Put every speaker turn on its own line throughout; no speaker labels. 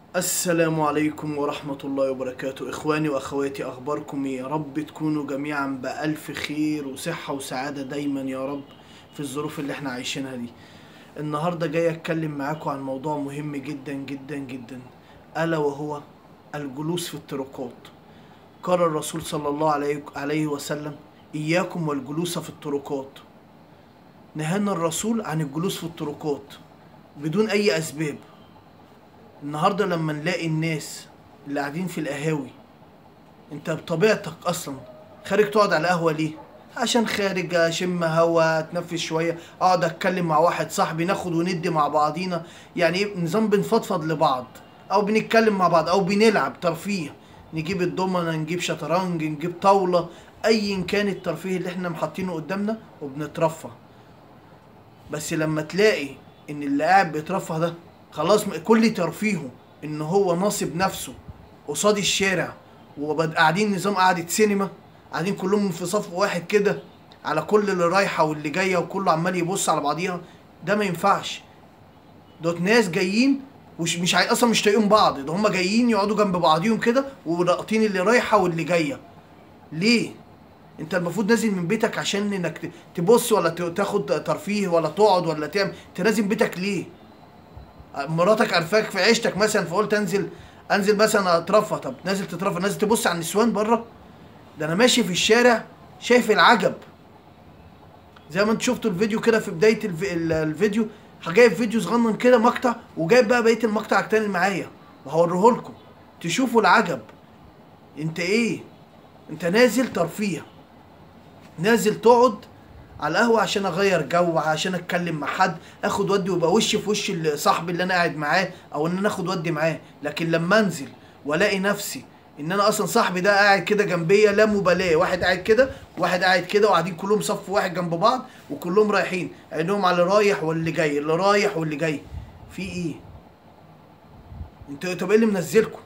السلام عليكم ورحمة الله وبركاته إخواني وأخواتي أخباركم إيه؟ يا رب تكونوا جميعا بألف خير وصحة وسعادة دايما يا رب في الظروف اللي احنا عايشينها دي النهاردة جاي أتكلم معاكم عن موضوع مهم جدا جدا جدا ألا وهو الجلوس في الطرقات قال الرسول صلى الله عليه, عليه وسلم إياكم والجلوس في الطرقات نهانا الرسول عن الجلوس في الطرقات بدون أي أسباب النهارده لما نلاقي الناس اللي قاعدين في القهاوي انت بطبيعتك اصلا خارج تقعد على القهوه ليه عشان خارج اشم هوا اتنفس شويه اقعد اتكلم مع واحد صاحبي ناخد وندي مع بعضينا يعني ايه نظام بنفضفض لبعض او بنتكلم مع بعض او بنلعب ترفيه نجيب الضمنه نجيب شطرنج نجيب طاوله ايا كان الترفيه اللي احنا محطينه قدامنا وبنترفه بس لما تلاقي ان اللي قاعد بيترفه ده خلاص م- كل ترفيهه ان هو ناصب نفسه قصاد الشارع وقاعدين نظام قعدة سينما قاعدين كلهم في صف واحد كده على كل اللي رايحة واللي جاية وكله عمال يبص على بعضيها ده ما ينفعش دوت ناس جايين وش مش عاي... اصلا مش طايقين بعض ده هم جايين يقعدوا جنب بعضيهم كده ولاقطين اللي رايحة واللي جاية ليه؟ انت المفروض نازل من بيتك عشان انك ت- تبص ولا ت- تاخد ترفيه ولا تقعد ولا تعمل انت نازل بيتك ليه؟ مراتك عارفاك في عيشتك مثلا فقلت انزل انزل مثلا اترفه طب نازل تترفه نازل تبص على النسوان بره ده انا ماشي في الشارع شايف العجب زي ما انت شفتوا الفيديو كده في بدايه الف... ال- الفيديو جايب فيديو صغنن كده مقطع وجايب بقى بقيه المقطع التاني اللي معايا وهوريه لكم تشوفوا العجب انت ايه انت نازل ترفيه نازل تقعد على القهوة عشان اغير جو عشان اتكلم مع حد اخد ودي ويبقى وشي في وش ال- صاحبي اللي انا قاعد معاه او ان انا اخد ودي معاه لكن لما انزل والاقي نفسي ان انا اصلا صاحبي ده قاعد كده جنبيا لا مبالاه واحد قاعد كده واحد قاعد كده وقاعدين كلهم صف واحد جنب بعض وكلهم رايحين عينهم على اللي رايح واللي جاي اللي رايح واللي جاي في ايه انتوا طب ايه اللي منزلكم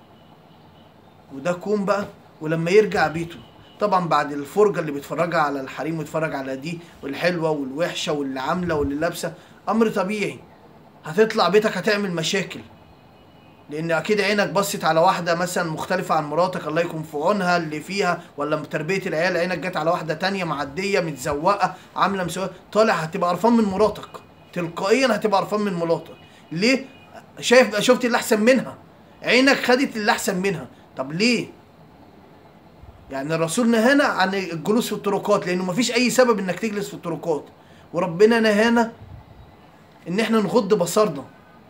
وده كوم بقى ولما يرجع بيته طبعا بعد الفرجه اللي بيتفرجها على الحريم ويتفرج على دي والحلوه والوحشه واللي عامله واللي لابسه امر طبيعي هتطلع بيتك هتعمل مشاكل لان اكيد عينك بصت على واحده مثلا مختلفه عن مراتك الله يكون في عونها اللي فيها ولا تربيه العيال عينك جت على واحده تانية معديه متزوقه عامله مسويه طالع هتبقى قرفان من مراتك تلقائيا هتبقى قرفان من مراتك ليه شايف شفت اللي احسن منها عينك خدت اللي احسن منها طب ليه يعني الرسول نهانا عن الجلوس في الطرقات لانه مفيش اي سبب انك تجلس في الطرقات وربنا نهانا ان احنا نغض بصرنا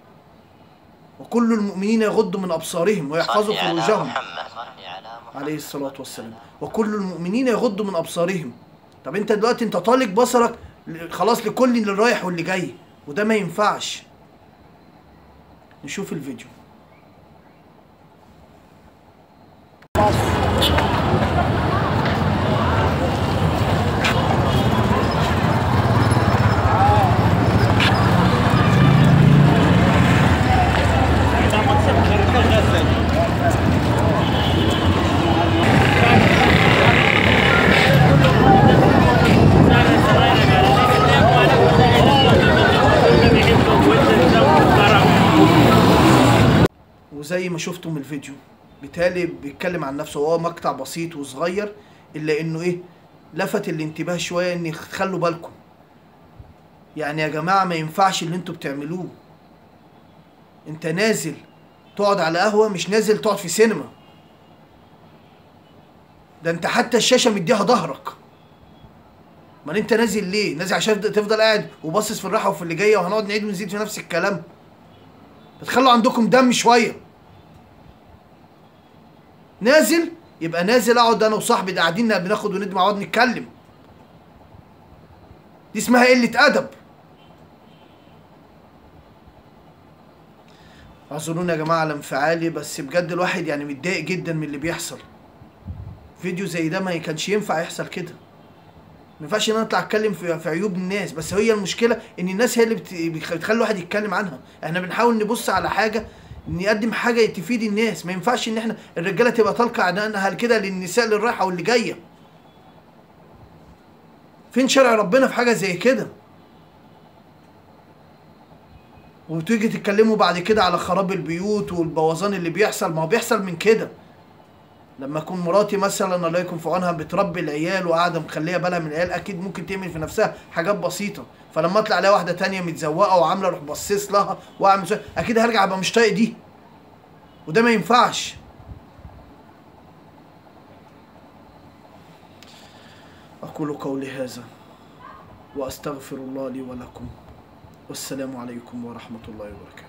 وكل المؤمنين يغضوا من ابصارهم ويحفظوا
صل على
فروجهم
محمد صل على محمد
عليه الصلاة والسلام وكل المؤمنين يغضوا من أبصارهم طب أنت دلوقتي أنت طالق بصرك ل- خلاص لكل اللي رايح واللي جاي وده ما ينفعش نشوف الفيديو وزي ما شفتوا من الفيديو بالتالي بيتكلم عن نفسه هو مقطع بسيط وصغير الا انه ايه لفت الانتباه شويه ان خلوا بالكم يعني يا جماعه ما ينفعش اللي انتوا بتعملوه انت نازل تقعد على قهوه مش نازل تقعد في سينما ده انت حتى الشاشه مديها ظهرك امال انت نازل ليه نازل عشان تفضل قاعد وباصص في الراحه وفي اللي جايه وهنقعد نعيد ونزيد في نفس الكلام بتخلوا عندكم دم شويه نازل يبقى نازل اقعد انا وصاحبي ده قاعدين بناخد وندي مع بعض نتكلم دي اسمها قله ادب اعذروني يا جماعه على انفعالي بس بجد الواحد يعني متضايق جدا من اللي بيحصل فيديو زي ده ما كانش ينفع يحصل كده ما ينفعش ان انا اطلع اتكلم في, في عيوب الناس بس هي المشكله ان الناس هي اللي بت... بتخ- بتخلي الواحد يتكلم عنها احنا بنحاول نبص على حاجه نقدم حاجه تفيد الناس ما ينفعش ان احنا الرجاله تبقى طالقه عنها كده للنساء اللي رايحه واللي جايه فين شرع ربنا في حاجه زي كده وتيجي تتكلموا بعد كده على خراب البيوت والبوظان اللي بيحصل ما هو بيحصل من كده لما اكون مراتي مثلا الله يكون في عونها بتربي العيال وقاعده مخليه بالها من العيال اكيد ممكن تعمل في نفسها حاجات بسيطه فلما اطلع الاقي واحده تانية متزوقه وعامله اروح باصص لها واعمل شوية، اكيد هرجع ابقى مش طايق دي وده ما ينفعش اقول قولي هذا واستغفر الله لي ولكم والسلام عليكم ورحمه الله وبركاته